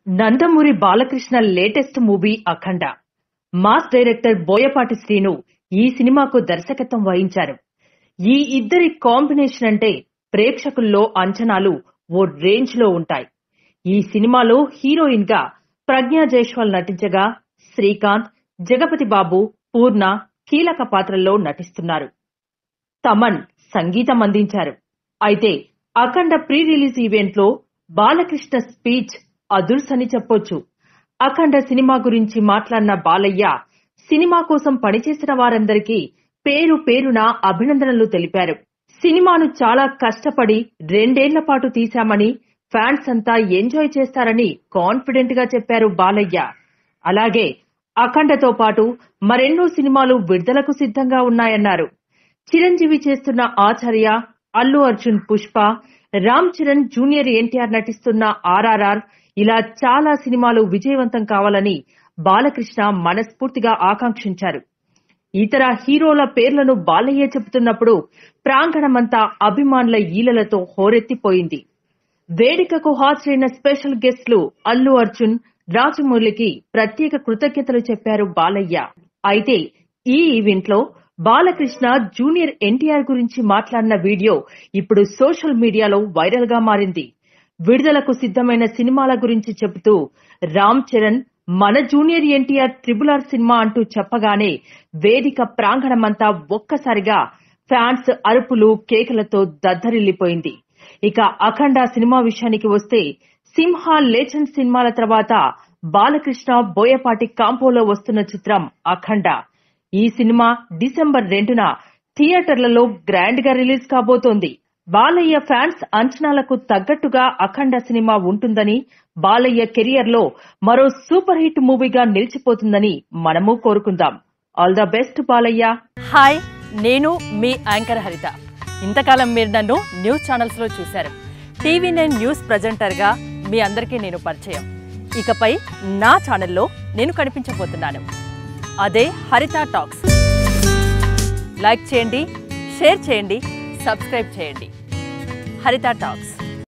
Nandamuri Balakrishna latest movie Akhanda mass director Boyapati Srinu ఈ సినిమాకు దర్శకత్వం వహించారు ఈ ఇద్దరి కాంబినేషన్ అంటే ప్రేక్షకుల్లో అంచనాలు ఓ రేంజ్ లో ఉంటాయి ఈ సినిమాలో హీరోయిన్ గా ప్రజ్ఞా జైస్వాల్ నటించగా శ్రీకాంత్ జగపతి బాబు పూర్ణ కీలక పాత్రల్లో నటిస్తున్నారు తమన్ సంగీతం అందించారు అయితే అఖండ ప్రీ రిలీజ్ ఈవెంట్ లో బాలకృష్ణ స్పీచ్ అదుర్సని చెప్పొచ్చు అఖండ సినిమా గురించి మాట్లాడిన బాలయ్య సినిమా కోసం పనిచేసిన వారందరికీ పేరు పేరున అభినందనలు తెలిపారు సినిమాను చాలా కష్టపడి రెండేళ్ల పాటు తీశామని ఫ్యాన్స్ అంతా ఎంజాయ్ చేస్తారని కాన్ఫిడెంట్ గా చెప్పారు బాలయ్య అలాగే అఖండతో పాటు మరెన్నో సినిమాలు విడుదలకు సిద్ధంగా ఉన్నాయన్నారు చిరంజీవి చేస్తున్న ఆచార్య అల్లు అర్జున్ పుష్ప రామ్ చరణ్ జూనియర్ ఎన్టీఆర్ నటిస్తున్న ఆర్ఆర్ఆర్ ఇలా చాలా సినిమాలు విజయవంతం కావాలని బాలకృష్ణ మనస్ఫూర్తిగా ఆకాంక్షించారు ఇతర హీరోల పేర్లను బాలయ్య చెబుతున్నప్పుడు ప్రాంగణమంతా అభిమానుల ఈలలతో హోరెత్తిపోయింది వేదికకు హాజరైన స్పెషల్ గెస్ట్లు అల్లు అర్జున్ రాజమౌళికి ప్రత్యేక కృతజ్ఞతలు చెప్పారు బాలయ్య అయితే ఈ ఈవెంట్ లో బాలకృష్ణ జూనియర్ ఎన్టీఆర్ గురించి మాట్లాడిన వీడియో ఇప్పుడు సోషల్ మీడియాలో వైరల్ గా మారింది విడుదలకు సిద్ధమైన సినిమాల గురించి చెబుతూ రామ్ చరణ్ మన junior NTR triple R cinema అంటూ చెప్పగానే వేదిక ప్రాంగణమంతా ఒక్కసారిగా ఫ్యాన్స్ అరుపులు కేకలతో దద్దరిల్లిపోయింది ఇక అఖండ సినిమా విషయానికి వస్తే సింహ లేజెండ్ సినిమాల తర్వాత బాలకృష్ణ బోయపాటి కాంపోలో వస్తున్న చిత్రం అఖండ ఈ సినిమా డిసెంబర్ రెండున థియేటర్లలో గ్రాండ్ గా రిలీజ్ కాబోతోంది బాలయ్య ఫ్యాన్స్ అంచనాలకు తగ్గట్టుగా అఖండ సినిమా ఉంటుందని బాలయ్య కెరియర్ లో మరో సూపర్ హిట్ మూవీగా నిలిచిపోతుందని మనము కోరుకుందాం all the best Balayya hi నేను మీ యాంకర్ హరిత ఇంతకాలం మీరు నన్ను న్యూస్ ఛానల్స్లో చూశారు టీవీ నైన్ న్యూస్ ప్రజెంటర్గా మీ అందరికీ నేను పరిచయం ఇకపై నా ఛానల్లో నేను కనిపించబోతున్నాను అదే హరిత టాక్స్ లైక్ చేయండి షేర్ చేయండి సబ్స్క్రైబ్ చేయండి హరిత టాక్స్